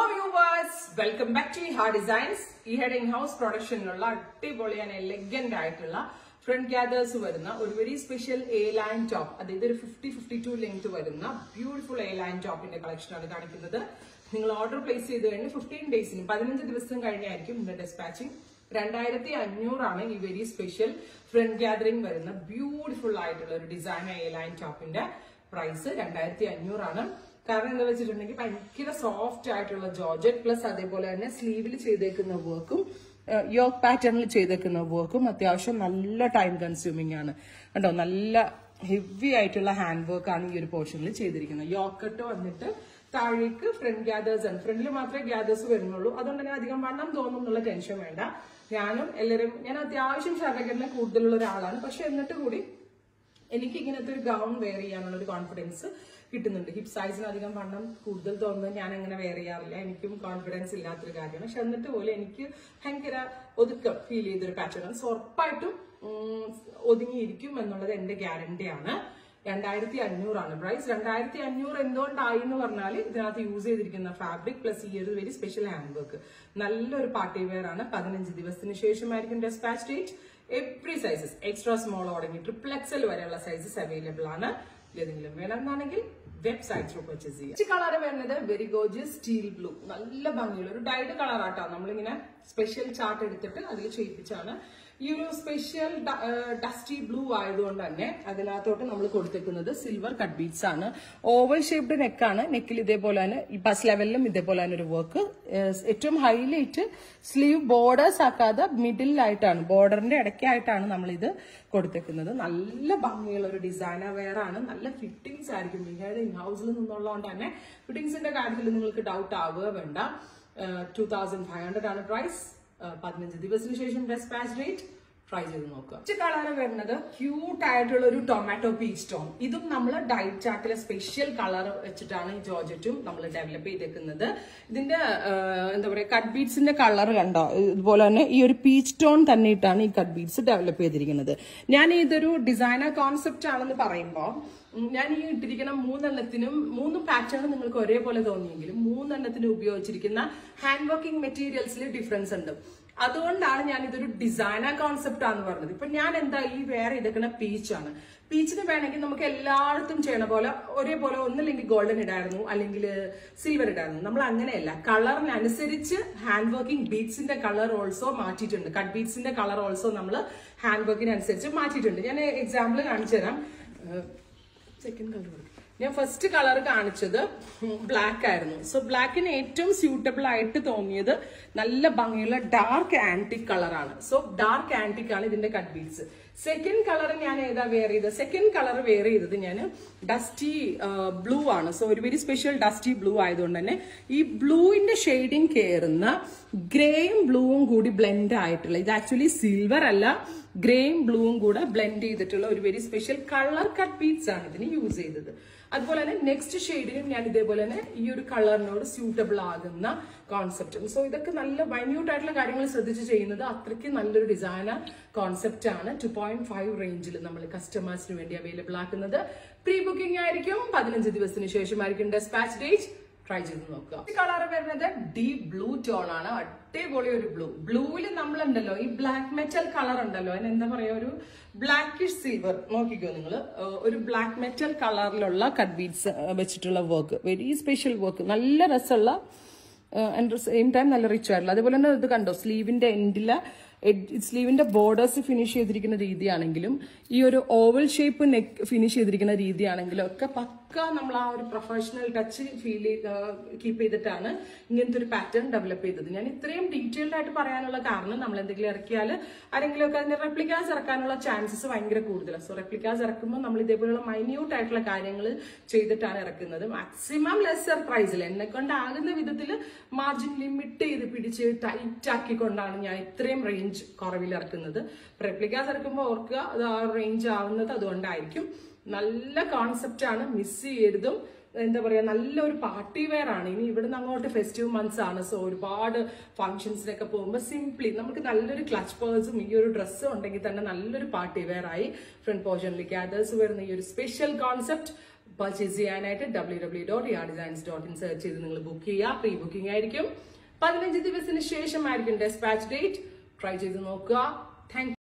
viewers welcome back to ഹാ designs ഈ head in house പ്രൊഡക്ഷനിലുള്ള അടിപൊളിയാണ് എലഗന്റ് ആയിട്ടുള്ള ഫ്രണ്ട് ഗ്യാദേഴ്സ് വരുന്ന ഒരു very special A line top അതായത് ഒരു ഫിഫ്റ്റി ഫിഫ്റ്റി ടു ലെങ്ത് വരുന്ന ബ്യൂട്ടിഫുൾ എ ലൈൻ ടോപ്പിന്റെ കളക്ഷൻ ആണ് കാണിക്കുന്നത് നിങ്ങൾ ഓർഡർ പ്ലേസ് ചെയ്ത് കഴിഞ്ഞ് ഫിഫ്റ്റീൻ ഡേയ്സിന് പതിനഞ്ച് ദിവസം കഴിഞ്ഞായിരിക്കും ഇതിന്റെ ഡെസ്പാച്ചിങ് രണ്ടായിരത്തി അഞ്ഞൂറാണ് ഈ വെരി സ്പെഷ്യൽ ഫ്രണ്ട് ഗ്യാദറിംഗ് വരുന്ന ബ്യൂട്ടിഫുൾ ആയിട്ടുള്ള ഒരു ഡിസൈൻ എ ലൈൻ ടോപ്പിന്റെ പ്രൈസ് രണ്ടായിരത്തി അഞ്ഞൂറാണ് കാരണം എന്താ വെച്ചിട്ടുണ്ടെങ്കിൽ ഭയങ്കര സോഫ്റ്റ് ആയിട്ടുള്ള ജോർജറ്റ് പ്ലസ് അതേപോലെ തന്നെ സ്ലീവിൽ ചെയ്തേക്കുന്ന വർക്കും യോക്ക് പാറ്റേണിൽ ചെയ്തേക്കുന്ന വർക്കും അത്യാവശ്യം നല്ല ടൈം കൺസ്യൂമിംഗ് ആണ് കണ്ടോ നല്ല ഹെവി ആയിട്ടുള്ള ഹാൻഡ് വർക്ക് ആണ് ഈ ഒരു പോർഷനിൽ ചെയ്തിരിക്കുന്നത് യോക്കട്ട് വന്നിട്ട് താഴേക്ക് ഫ്രണ്ട് ഗ്യാദേഴ്സ് ആണ് ഫ്രണ്ടിൽ മാത്രമേ ഗ്യാദേഴ്സ് വരുന്നുള്ളൂ അതുകൊണ്ട് തന്നെ അധികം വണ്ണം തോന്നും എന്നുള്ള ടെൻഷൻ വേണ്ട ഞാനും എല്ലാവരും ഞാൻ അത്യാവശ്യം ശരീരഘടന കൂടുതലുള്ള ഒരാളാണ് പക്ഷെ എന്നിട്ട് കൂടി എനിക്ക് ഇങ്ങനത്തെ ഒരു ഗൗൺ വെയർ ചെയ്യാനുള്ള ഒരു കോൺഫിഡൻസ് കിട്ടുന്നുണ്ട് ഹിപ് സൈസിന് അധികം വണ്ണം കൂടുതൽ തോന്നുന്നത് ഞാൻ അങ്ങനെ വെയർ ചെയ്യാറില്ല എനിക്കും കോൺഫിഡൻസ് ഇല്ലാത്തൊരു കാര്യമാണ് പക്ഷെ എന്നിട്ട് പോലും എനിക്ക് ഭയങ്കര ഒതുക്കം ഫീൽ ചെയ്തൊരു പാറ്റേൺ ആണ് സോ ഉറപ്പായിട്ടും ഉം, ഒതുങ്ങിയിരിക്കും എന്നുള്ളത് എന്റെ ഗ്യാരണ്ടിയാണ് രണ്ടായിരത്തി അഞ്ഞൂറാണ് പ്രൈസ് രണ്ടായിരത്തി അഞ്ഞൂറ് എന്തുകൊണ്ടായി എന്ന് പറഞ്ഞാൽ ഇതിനകത്ത് യൂസ് ചെയ്തിരിക്കുന്ന ഫാബ്രിക് പ്ലസ് ഈ ഒരു വെരി സ്പെഷ്യൽ ഹാൻഡ് വർക്ക് നല്ലൊരു പാർട്ടി വെയർ ആണ് പതിനഞ്ച് ദിവസത്തിന് ശേഷമായിരിക്കും dispatch date every sizes extra small തുടങ്ങി ട്രിപ്പിൾ എക്സൽ വരെയുള്ള സൈസസ് അവൈലബിൾ ആണ് ഏതെങ്കിലും വേണമെന്നാണെങ്കിൽ വെബ്സൈറ്റ് ത്രൂ പർച്ചേസ് ചെയ്യാം കളർ വരുന്നത് വെരി ഗോജിയസ് സ്റ്റീൽ ബ്ലൂ നല്ല ഭംഗിയുള്ള ഒരു ഡൈഡ് കളർ ആട്ടോ നമ്മളിങ്ങനെ സ്പെഷ്യൽ ചാർട്ട് എടുത്തിട്ട് അതിൽ ചെയ്യിപ്പിച്ചാണ് ഈ ഒരു സ്പെഷ്യൽ ഡസ്റ്റി ബ്ലൂ ആയതുകൊണ്ട് തന്നെ അതിനകത്തോട്ട് നമ്മൾ കൊടുത്തേക്കുന്നത് സിൽവർ കട്ട് ബീഡ്സ് ആണ് ഓവൽ ഷേപ്ഡ് നെക്കാണ് നെക്കിൽ ഇതേപോലെ തന്നെ ഈ ബസ് ലെവലിലും ഇതേപോലെ തന്നെ ഒരു വർക്ക് ഏറ്റവും ഹൈലൈറ്റ് സ്ലീവ് ബോർഡേഴ്സ് ആക്കാതെ മിഡിലായിട്ടാണ് ബോർഡറിന്റെ ഇടയ്ക്കായിട്ടാണ് നമ്മൾ ഇത് കൊടുത്തേക്കുന്നത് നല്ല ഭംഗിയുള്ള ഒരു ഡിസൈനർ വെയർ ആണ് നല്ല ഫിറ്റിംഗ്സ് ആയിരിക്കും നിങ്ങളുടെ ഇൻ ഹൗസിൽ നിന്നുള്ളതുകൊണ്ട് തന്നെ ഫിറ്റിംഗ്സിന്റെ കാര്യത്തിൽ നിങ്ങൾക്ക് ഡൗട്ട് ആവുക വേണ്ട ടൂ തൗസൻഡ് ഫൈവ് ഹൺഡ്രഡ് ആണ് പ്രൈസ് പതിനഞ്ച് ദിവസത്തിന് ശേഷം ഡെസ്പാച്ച് റേറ്റ് ട്രൈ ചെയ്ത് നോക്കുക ഉച്ച കളർ വരുന്നത് ക്യൂട്ട് ആയിട്ടുള്ള ഒരു ടൊമാറ്റോ പീച്ച് ടോൺ ഇതും നമ്മൾ ഡയറ്റ് ചാർട്ടിലെ സ്പെഷ്യൽ കളർ വെച്ചിട്ടാണ് ഈ ജോർജറ്റും നമ്മൾ ഡെവലപ്പ് ചെയ്തേക്കുന്നത് ഇതിന്റെ ആ, എന്താ പറയുക കട്ട് ബീഡ്സിന്റെ കളർ കണ്ടോ ഇതുപോലെ തന്നെ ഈ ഒരു പീച്ച് ടോൺ തന്നെ ഇട്ടാണ് ഈ കട്ട് ബീഡ്സ് ഡെവലപ്പ് ചെയ്തിരിക്കുന്നത് ഞാൻ ഇതൊരു ഡിസൈനർ കോൺസെപ്റ്റ് ആണെന്ന് പറയുമ്പോൾ ഉം, ഞാൻ ഈ ഇട്ടിരിക്കുന്ന മൂന്നെണ്ണത്തിനും മൂന്ന് പാറ്റേൺ നിങ്ങൾക്ക് ഒരേപോലെ തോന്നിയെങ്കിലും മൂന്നെണ്ണത്തിന് ഉപയോഗിച്ചിരിക്കുന്ന ഹാൻഡ് വർക്കിംഗ് മെറ്റീരിയൽസിൽ ഡിഫറൻസ് ഉണ്ട് അതുകൊണ്ടാണ് ഞാൻ ഇതൊരു ഡിസൈനർ കോൺസെപ്റ്റ് ആണെന്ന് പറഞ്ഞത് ഇപ്പൊ ഞാൻ എന്താ ഈ വേറെ ഇതൊക്കെ പീച്ചാണ് പീച്ചിന് വേണമെങ്കിൽ നമുക്ക് എല്ലായിടത്തും ചെയ്യണ പോലെ ഒരേപോലെ ഒന്നില്ലെങ്കിൽ ഗോൾഡൻ ഇടായിരുന്നു അല്ലെങ്കിൽ സിൽവർ ഇടായിരുന്നു നമ്മൾ അങ്ങനെയല്ല കളറിനനുസരിച്ച് ഹാൻഡ് വർക്കിംഗ് ബീഡ്സിന്റെ കളർ ഓൾസോ മാറ്റിയിട്ടുണ്ട് കട്ട് ബീഡ്സിന്റെ കളർ ഓൾസോ നമ്മൾ ഹാൻഡ് വർക്കിനനുസരിച്ച് മാറ്റിയിട്ടുണ്ട് ഞാൻ എക്സാമ്പിൾ കാണിച്ചു തരാം സെക്കൻഡ് കളർ കൊടുക്കും ഞാൻ ഫസ്റ്റ് കളർ കാണിച്ചത് ബ്ലാക്ക് ആയിരുന്നു സോ ബ്ലാക്കിന് ഏറ്റവും സ്യൂട്ടബിൾ ആയിട്ട് തോന്നിയത് നല്ല ഭംഗിയുള്ള ഡാർക്ക് ആന്റിക് കളറാണ് സോ ഡാർക്ക് ആന്റിക് ആണ് ഇതിന്റെ കട്ട് ബീഡ്സ് സെക്കൻഡ് കളർ ഞാൻ ഏതാ വെയർ ചെയ്തത് സെക്കൻഡ് കളർ വെയർ ചെയ്തത് ഞാൻ ഡസ്റ്റി ബ്ലൂ ആണ് സോ ഒരു വെരി സ്പെഷ്യൽ ഡസ്റ്റി ബ്ലൂ ആയതുകൊണ്ട് തന്നെ ഈ ബ്ലൂവിന്റെ ഷെയ്ഡിങ് കയറുന്ന ഗ്രേയും ബ്ലൂവും കൂടി ബ്ലെൻഡ് ആയിട്ടുള്ള ഇത് ആക്ച്വലി സിൽവർ അല്ല ഗ്രേയും ബ്ലൂവും കൂടെ ബ്ലെൻഡ് ചെയ്തിട്ടുള്ള ഒരു very special colour cut beads ആണ് ഇതിന് യൂസ് ചെയ്തത് അതുപോലെ തന്നെ നെക്സ്റ്റ് ഷെയ്ഡിനും ഞാൻ ഇതേപോലെ തന്നെ ഈ ഒരു കളറിനോട് സ്യൂട്ടബിൾ ആകുന്ന കോൺസെപ്റ്റും സോ ഇതൊക്കെ നല്ല മൈന്യൂട്ട് ആയിട്ടുള്ള കാര്യങ്ങൾ ശ്രദ്ധിച്ച് ചെയ്യുന്നത് അത്രയ്ക്ക് നല്ലൊരു ഡിസൈനർ കോൺസെപ്റ്റ് ആണ് ടു പോയിന്റ് ഫൈവ് റേഞ്ചിൽ നമ്മൾ കസ്റ്റമേഴ്സിന് വേണ്ടി അവൈലബിൾ ആക്കുന്നത് പ്രീ ബുക്കിംഗ് ആയിരിക്കും പതിനഞ്ച് ദിവസത്തിന് ശേഷമായിരിക്കും ഡെസ്പാച്ച് ഡേറ്റ് ട്രൈ ചെയ്ത് നോക്കുക കളർ വരുന്നത് ഡീപ് ബ്ലൂ ടോൺ ആണ് അടിപൊളി ഒരു ബ്ലൂ ബ്ലൂവിൽ നമ്മളുണ്ടല്ലോ ഈ ബ്ലാക്ക് മെറ്റൽ കളർ ഉണ്ടല്ലോ അതിന് എന്താ പറയാ ഒരു ബ്ലാക്കിഷ് സിൽവർ നോക്കിക്കോ നിങ്ങൾ ഒരു ബ്ലാക്ക് മെറ്റൽ കളറിലുള്ള കട്ട് ബീഡ്സ് വെച്ചിട്ടുള്ള വർക്ക് വെരി സ്പെഷ്യൽ വർക്ക് നല്ല രസമുള്ള ആൻഡ് സെയിം ടൈം നല്ല റിച്ച് ആയിട്ടുള്ള അതേപോലെ തന്നെ ഇത് കണ്ടോ സ്ലീവിന്റെ എൻഡിലെ സ്ലീവിന്റെ ബോർഡേഴ്സ് ഫിനിഷ് ചെയ്തിരിക്കുന്ന രീതിയാണെങ്കിലും ഈ ഒരു ഓവൽ ഷേപ്പ് നെക്ക് ഫിനിഷ് ചെയ്തിരിക്കുന്ന രീതിയാണെങ്കിലും ഒക്കെ പക്ക നമ്മൾ ആ ഒരു പ്രൊഫഷണൽ ടച്ച് ഫീൽ കീപ്പ് ചെയ്തിട്ടാണ് ഇങ്ങനത്തെ ഒരു പാറ്റേൺ ഡെവലപ്പ് ചെയ്തത് ഞാൻ ഇത്രയും ഡീറ്റെയിൽഡ് ആയിട്ട് പറയാനുള്ള കാരണം നമ്മൾ എന്തെങ്കിലും ഇറക്കിയാൽ ആരെങ്കിലും ഒക്കെ അതിന്റെ റെപ്ലിക്കാസ് ഇറക്കാനുള്ള ചാൻസസ് ഭയങ്കര കൂടുതലാണ് സോ റെപ്ലിക്കാസ് ഇറക്കുമ്പോൾ നമ്മൾ ഇതേപോലുള്ള മൈന്യൂട്ട് ആയിട്ടുള്ള കാര്യങ്ങൾ ചെയ്തിട്ടാണ് ഇറക്കുന്നത് മാക്സിമം ലെസർ പ്രൈസിൽ എന്നെ കൊണ്ടാകുന്ന വിധത്തിൽ മാർജിൻ ലിമിറ്റ് ചെയ്ത് പിടിച്ച് ടൈറ്റ് ആക്കിക്കൊണ്ടാണ് ഞാൻ ഇത്രയും റേഞ്ച് കുറവിൽ ഇറക്കുന്നത് റെപ്ലിക്കാസ് ഇറക്കുമ്പോൾ ഓർക്കുക അത് ആ റേഞ്ച് ആവുന്നത് അതുകൊണ്ടായിരിക്കും നല്ല കോൺസെപ്റ്റ് ആണ് മിസ് ചെയ്യരുതും എന്താ പറയാ നല്ലൊരു പാർട്ടി വെയർ ആണ് ഇനി ഇവിടുന്ന് അങ്ങോട്ട് ഫെസ്റ്റീവ് മന്ത്സ് ആണ് സോ ഒരുപാട് ഫംഗ്ഷൻസിനൊക്കെ പോകുമ്പോൾ സിംപ്ലി നമുക്ക് നല്ലൊരു ക്ലച്ച് പേഴ്സും ഈ ഒരു ഡ്രസ്സും ഉണ്ടെങ്കിൽ തന്നെ നല്ലൊരു പാർട്ടി വെയർ ആയി ഫ്രണ്ട് പോർഷനിലേക്ക് അതേഴ്സ് വരുന്ന ഈ ഒരു സ്പെഷ്യൽ കോൺസെപ്റ്റ് പർച്ചേസ് ചെയ്യാനായിട്ട് ഡബ്ല്യൂ ഡബ്ല്യൂ ഡോട്ട് യാ ഡിസൈൻസ് ഡോട്ട് ഇൻ സെർച്ച് ചെയ്ത് നിങ്ങൾ ബുക്ക് ചെയ്യുക പ്രീ ബുക്കിംഗ് ആയിരിക്കും പതിനഞ്ച് ദിവസത്തിന് ശേഷമായിരിക്കും ഡെസ്പാച്ച് ഡേറ്റ് ട്രൈ ചെയ്ത് നോക്കുക താങ്ക്